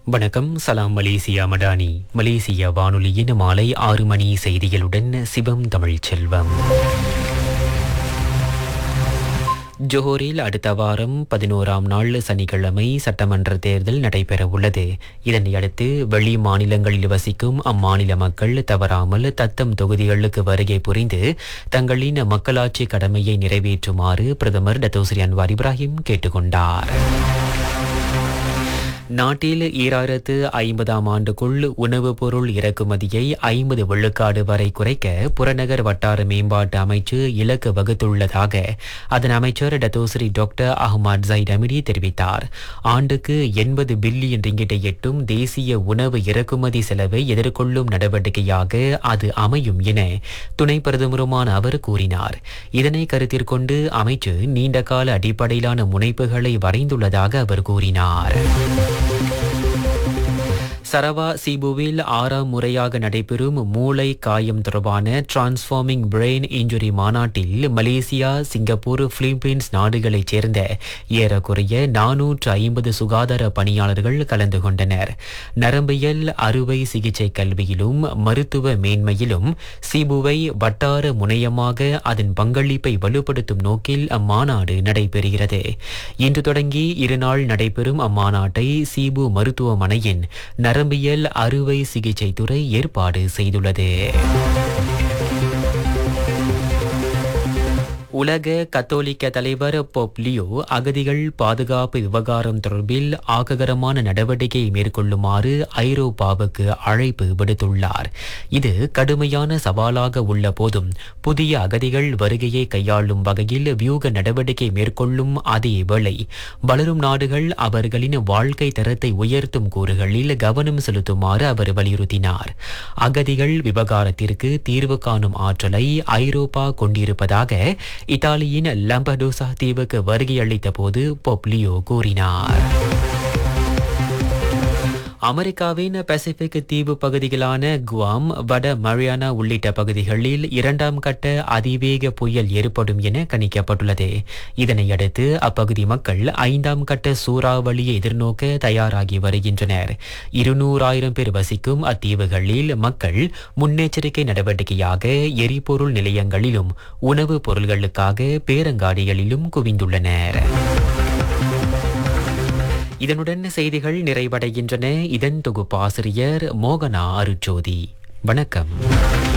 வணக்கம் சலாம் மலேசியா மடானி மலேசிய வானொலியின் மாலை ஆறு மணி செய்திகளுடன் சிவம் தமிழ்ச் செல்வம் ஜோஹரில் அடுத்த வாரம் பதினோராம் நாள் சனிக்கிழமை சட்டமன்ற தேர்தல் நடைபெற உள்ளது இதனையடுத்து வெளி மாநிலங்களில் வசிக்கும் அம்மாநில மக்கள் தவறாமல் தத்தம் தொகுதிகளுக்கு வருகை புரிந்து தங்களின் மக்களாட்சி கடமையை நிறைவேற்றுமாறு பிரதமர் டத்தோஸ்ரீ அன்வார் இப்ராஹிம் கேட்டுக்கொண்டார் நாட்டில் ஈராயிரத்து ஐம்பதாம் ஆண்டுக்குள் உணவுப் பொருள் இறக்குமதியை ஐம்பது விழுக்காடு வரை குறைக்க புறநகர் வட்டார மேம்பாட்டு அமைச்சு இலக்கு வகுத்துள்ளதாக அதன் அமைச்சர் Datuk Seri doctor Ahmad Zaid Hamidi தெரிவித்தார் ஆண்டுக்கு எண்பது பில்லியன் ரிங்கிட்டை எட்டும் தேசிய உணவு இறக்குமதி செலவை எதிர்கொள்ளும் நடவடிக்கையாக அது அமையும் என துணை பிரதமருமான அவர் கூறினார் இதனை கருத்தில் கொண்டு அமைச்சு நீண்டகால அடிப்படையிலான முனைப்புகளை வரைந்துள்ளதாக அவர் கூறினார் சரவா சிபுவில் ஆறாம் முறையாக நடைபெறும் மூளை காயம் தொடர்பான டிரான்ஸ்ஃபார்மிங் பிரெயின் இன்ஜுரி மாநாட்டில் மலேசியா சிங்கப்பூர் பிலிப்பீன்ஸ் நாடுகளைச் சேர்ந்த ஏறக்குறைய நானூற்று ஐம்பது சுகாதார பணியாளர்கள் கலந்து கொண்டனர் நரம்பியல் அறுவை சிகிச்சை கல்வியிலும் மருத்துவ மேன்மையிலும் சிபுவை வட்டார முனையமாக அதன் பங்களிப்பை வலுப்படுத்தும் நோக்கில் அம்மாநாடு நடைபெறுகிறது இன்று தொடங்கி இருநாள் நடைபெறும் அம்மாநாட்டை சிபு மருத்துவமனையின் நரம்பியல் அறுவை சிகிச்சை துறை ஏற்பாடு செய்துள்ளது உலக கத்தோலிக்க தலைவர் போப் லியோ அகதிகள் பாதுகாப்பு விவகாரம் தொடர்பில் ஆக்ககரமான நடவடிக்கை மேற்கொள்ளுமாறு ஐரோப்பாவுக்கு அழைப்பு விடுத்துள்ளார் இது கடுமையான சவாலாக உள்ள போதும் புதிய அகதிகள் வருகையை கையாளும் வகையில் வியூக நடவடிக்கை மேற்கொள்ளும் அதே வேளை வளரும் நாடுகள் அவர்களின் வாழ்க்கை தரத்தை உயர்த்தும் கூறுகளில் கவனம் செலுத்துமாறு அவர் வலியுறுத்தினார் அகதிகள் விவகாரத்திற்கு தீர்வு காணும் ஆற்றலை ஐரோப்பா கொண்டிருப்பதாக இத்தாலியின் லம்படோசா தீவுக்கு வருகையளித்த போது பொப்லியோ கூறினார் அமெரிக்காவின் பசிபிக் தீவு பகுதிகளான குவாம் வட மரியானா உள்ளிட்ட பகுதிகளில் இரண்டாம் கட்ட அதிவேக புயல் ஏற்படும் என கணிக்கப்பட்டுள்ளது இதனையடுத்து அப்பகுதி மக்கள் ஐந்தாம் கட்ட சூறாவளியை எதிர்நோக்க தயாராகி வருகின்றனர் இருநூறாயிரம் பேர் வசிக்கும் அத்தீவுகளில் மக்கள் முன்னெச்சரிக்கை நடவடிக்கையாக எரிபொருள் நிலையங்களிலும் உணவுப் பொருள்களுக்காக பேரங்காடிகளிலும் குவிந்துள்ளனர் இதனுடன் செய்திகள் நிறைவடைகின்றன இதன் தொகுப்பாசிரியர் மோகனா அருச்சோதி வணக்கம்